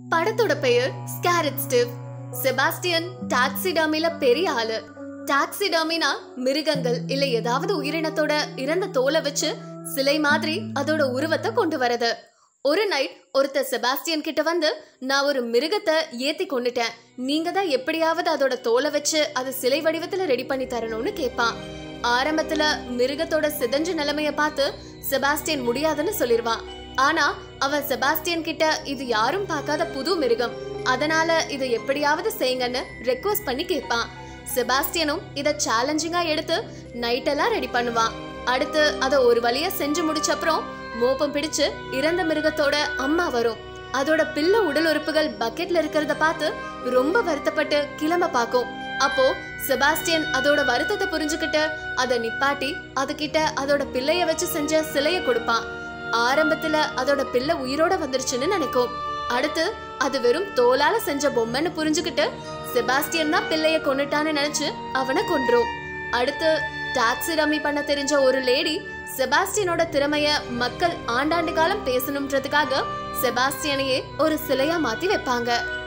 படத்தோட பெயர் ஸ்கேரட் ஸ்டிவ் செபாஸ்டியன் டாக்ஸிடாமில பெரிய ஆளு டாக்ஸிடாமினா மிருகங்கள் இல்ல ஏதாவது உயிரினத்தோட இறந்த தோலை வச்சு சிலை மாதிரி அதோட உருவத்தை கொண்டு வரது ஒரு நைட் ஒருத்தர் செபாஸ்டியன் கிட்ட வந்து நான் ஒரு மிருகத்தை ஏத்தி கொண்டுட்டேன் நீங்க தான் எப்படியாவது அதோட தோலை வச்சு அது சிலை வடிவத்துல ரெடி பண்ணி தரணும்னு கேட்பான் ஆரம்பத்துல மிருகத்தோட சிதஞ்ச நிலைமைய பார்த்து செபாஸ்டியன் முடியாதுன்னு சொல்லிருவான் ஆனா அவன் செபாஸ்டியன் கிட்ட இது யாரும் பார்க்காத புது மிருகம் அதனால இதை எப்படியாவது செய்யுங்கன்னு ரெக்வஸ்ட் பண்ணி கேட்பான் செபாஸ்டியனும் இத சேலஞ்சிங்கா எடுத்து நைட் எல்லாம் ரெடி பண்ணுவான் அடுத்து அத ஒரு வழியா செஞ்சு முடிச்ச அப்புறம் மோப்பம் பிடிச்சு இறந்த மிருகத்தோட அம்மா வரும் அதோட பிள்ளை உடல் உறுப்புகள் பக்கெட்ல இருக்கிறத பார்த்து ரொம்ப வருத்தப்பட்டு கிளம்ப பார்க்கும் அப்போ செபாஸ்டியன் அதோட வருத்தத்தை புரிஞ்சுக்கிட்டு அதை நிப்பாட்டி அதுகிட்ட அதோட பிள்ளைய வச்சு செஞ்ச சிலைய கொடுப்பான் ஆரம்பத்துல அதோட பிள்ளை உயிரோட வந்துருச்சுன்னு நினைக்கும் அடுத்து அது வெறும் தோலால செஞ்ச பொம்மைன்னு புரிஞ்சுக்கிட்டு செபாஸ்டியன் தான் பிள்ளைய கொன்னுட்டான்னு நினைச்சு அவனை கொன்றும் அடுத்து டாக்ஸி ரம்மி பண்ண தெரிஞ்ச ஒரு லேடி செபாஸ்டியனோட திறமைய மக்கள் ஆண்டாண்டு காலம் பேசணும்ன்றதுக்காக செபாஸ்டியனையே ஒரு சிலையா மாத்தி வைப்பாங்க